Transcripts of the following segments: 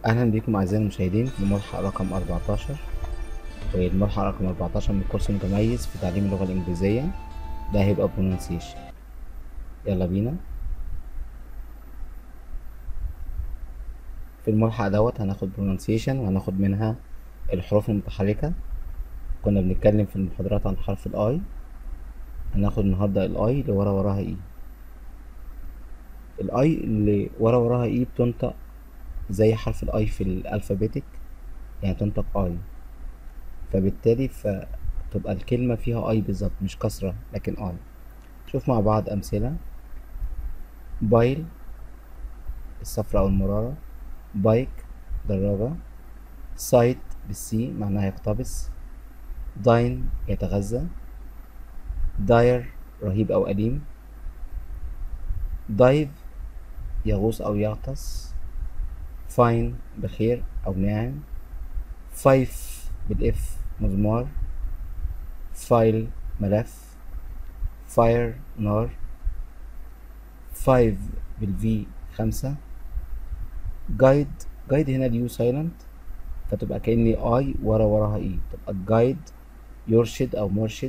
أهلا بكم أعزائي المشاهدين في الملحق رقم 14 والملحق رقم 14 من كورس متميز في تعليم اللغة الإنجليزية ده هيبقى pronunciation يلا بينا في الملحق دوت هناخد pronunciation وهناخد منها الحروف المتحركة كنا بنتكلم في المحاضرات عن حرف الاي هناخد النهاردة الاي اللي ورا وراها اي الاي اللي ورا وراها اي بتنطق زي حرف الاي في الالفابيتك يعني تنطق اي فبالتالي فتبقى الكلمة فيها اي بالظبط مش كسرة لكن اي شوف مع بعض امثلة بايل الصفراء او المرارة بايك دراجة سايت بالسي معناها يقتبس داين يتغذى داير رهيب أو أليم دايف يغوص أو يغطس فاين بخير أو ناعم فايف بالإف مزمار فايل ملف فاير نار فايف بالفي خمسة جايد جايد هنا اليو سايلنت فتبقى كأني اي ورا وراها اي تبقى جايد يرشد او مرشد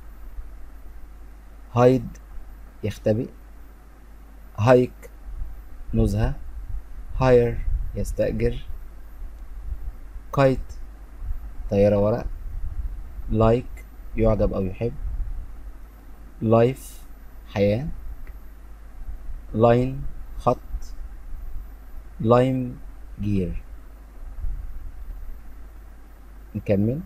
هايد يختبئ هايك نزهة هاير يستأجر كايت طيارة ورق لايك يعجب أو يحب لايف حياة لاين خط لايم جير نكمل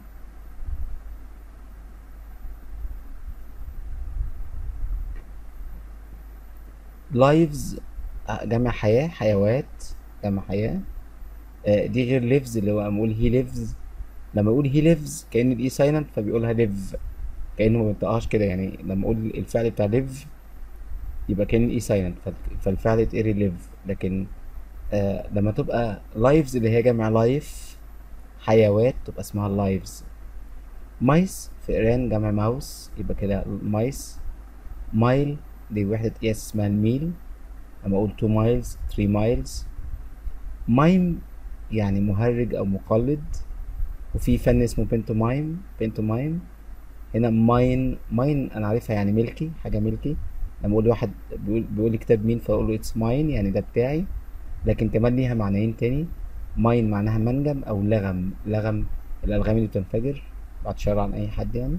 لايفز جمع حياة حيوات جمع حياة آه، دي غير ليفز اللي هو لما اقول هي ليفز لما اقول هي ليفز كأن الاي سايلنت فبيقولها ليف كأنه ما بينطقهاش كده يعني لما اقول الفعل بتاع ليف يبقى كأن الاي سايلنت فالفعل يتقري ليف لكن آه لما تبقى لايفز اللي هي جمع لايف حيوات تبقى اسمها لايفز مايس فئران جمع ماوس يبقى كده مايس مايل دي وحدة قياس اسمها الميل لما اقول 2 مايلز 3 مايلز مايم يعني مهرج او مقلد وفي فن اسمه بنتومايم بنتومايم هنا ماين ماين انا عارفها يعني ملكي حاجة ملكي لما اقول واحد بيقول, بيقول لي كتاب مين فاقول له اتس ماين يعني ده بتاعي لكن كمان ليها معنيين تاني ماين معناها منجم او لغم لغم الالغام اللي بتنفجر بعد شر عن اي حد يعني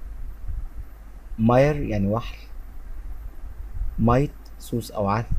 ماير يعني وحل مايت سوس او عث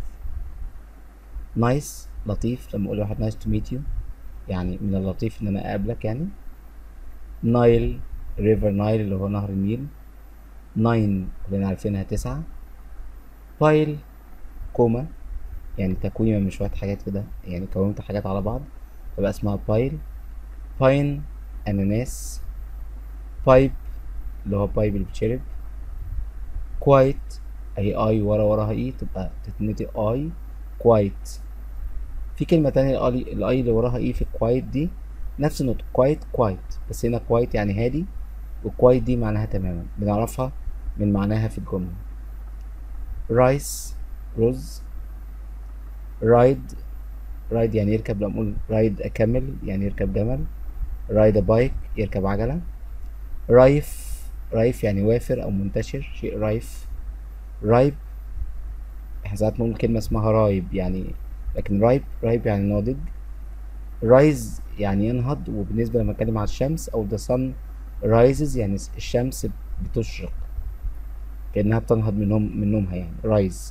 نايس لطيف لما اقول لواحد نايس تو ميت يو يعني من اللطيف ان انا اقابلك يعني نايل ريفر نايل اللي هو نهر النيل ناين كلنا عارفينها تسعة بايل كوما يعني تكويمة من شوية حاجات كده يعني كونت حاجات على بعض فبقى اسمها بايل باين اناناس بايب اللي هو بايب اللي بتشرب كوايت اهي اي ورا وراها اي تبقى تتنطق اي كوايت في كلمة تانية الاي الاي اللي وراها اي في كوايت دي نفس النطق كوايت كوايت بس هنا كوايت يعني هادي وكوايت دي معناها تماما بنعرفها من معناها في الجملة رايس رز رايد رايد يعني يركب لما اقول رايد اكمل يعني يركب جمل رايد بايك يركب عجلة رايف رايف يعني وافر او منتشر شيء رايف رايب احنا ساعات نقول كلمة اسمها رايب يعني لكن رايب رايب يعني ناضج رايز يعني ينهض وبالنسبة لما اتكلم على الشمس او the sun rises يعني الشمس بتشرق كأنها بتنهض من نوم من نومها يعني رايز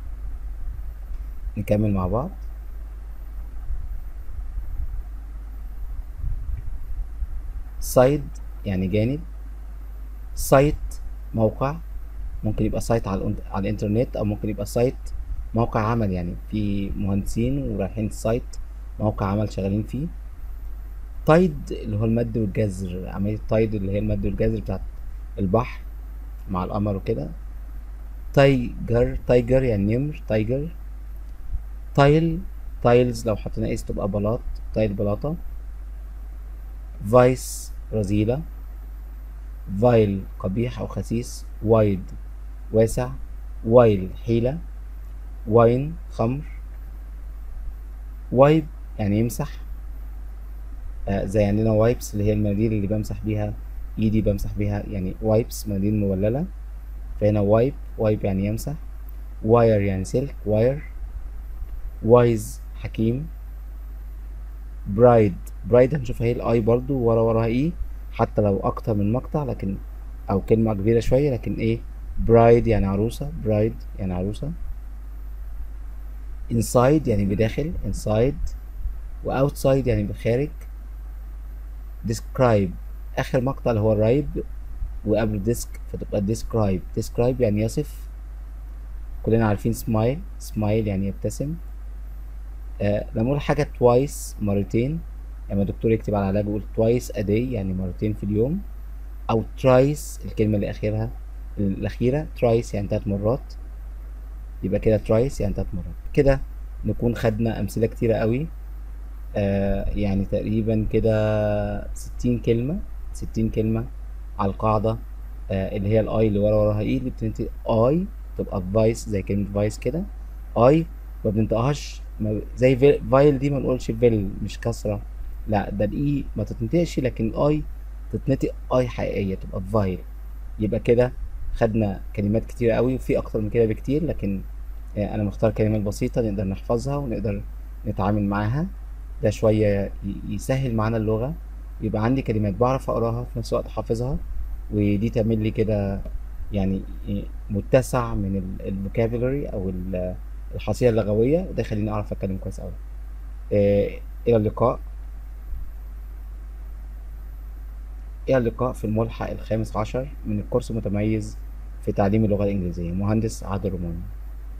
نكمل مع بعض سايد يعني جانب سايت موقع ممكن يبقى سايت على, الانت- على الانترنت او ممكن يبقى سايت موقع عمل يعني في مهندسين ورايحين سايت موقع عمل شغالين فيه تايد اللي هو المد والجزر عملية تايد اللي هي المد والجزر بتاعت البحر مع القمر وكده تايجر تايجر يعني نمر تايجر تايل تايلز لو حطينا اس تبقى بلاط تايل بلاطة فايس رذيلة فايل قبيح أو خسيس وايد واسع وايل حيلة واين خمر وايب يعني يمسح آه زي عندنا وايبس اللي هي المناديل اللي بمسح بيها ايدي بمسح بيها يعني وايبس مناديل مبللة فهنا وايب وايب يعني يمسح واير يعني سلك واير وايز حكيم برايد برايد هنشوف اهي الاي برضو ورا وراها اي حتى لو اكتر من مقطع لكن او كلمة كبيرة شوية لكن ايه برايد يعني عروسة برايد يعني عروسة inside يعني بداخل inside و outside يعني بخارج describe اخر مقطع اللي هو الرايب وقبل ديسك فتبقى describe describe يعني يصف كلنا عارفين smile smile يعني يبتسم آه لما اقول حاجة twice مرتين لما الدكتور يكتب على العلاج يقول twice a day يعني مرتين في اليوم او thrice الكلمة اللي اخرها الاخيرة thrice يعني تلات مرات يبقى كده thrice يعني تلات مرات كده نكون خدنا امثلة كتيرة قوي آه يعني تقريبا كده ستين كلمة ستين كلمة على القاعدة آه اللي هي الاي اللي ورا وراها اي اللي بتنتهي اي تبقى فايس زي كلمة فايس كده اي ما بننطقهاش ما- زي في- فايل دي ما نقولش فيل مش كسرة لا ده الاي ما تتنطقش لكن الاي تتنطق اي حقيقية تبقى فايل يبقى كده خدنا كلمات كتير قوي وفي اكتر من كده بكتير لكن آه، انا مختار كلمات بسيطة نقدر نحفظها ونقدر نتعامل معاها ده شوية ي- يسهل معانا اللغة يبقى عندي كلمات بعرف اقراها في نفس الوقت حافظها ودي تعمل لي كده يعني إيه متسع من الفوكابولري او ال- الحصيلة اللغوية وده يخليني اعرف اتكلم كويس قوي إيه الى اللقاء الى اللقاء في الملحق الخامس عشر من الكورس المتميز في تعليم اللغة الإنجليزية مهندس عادل رماني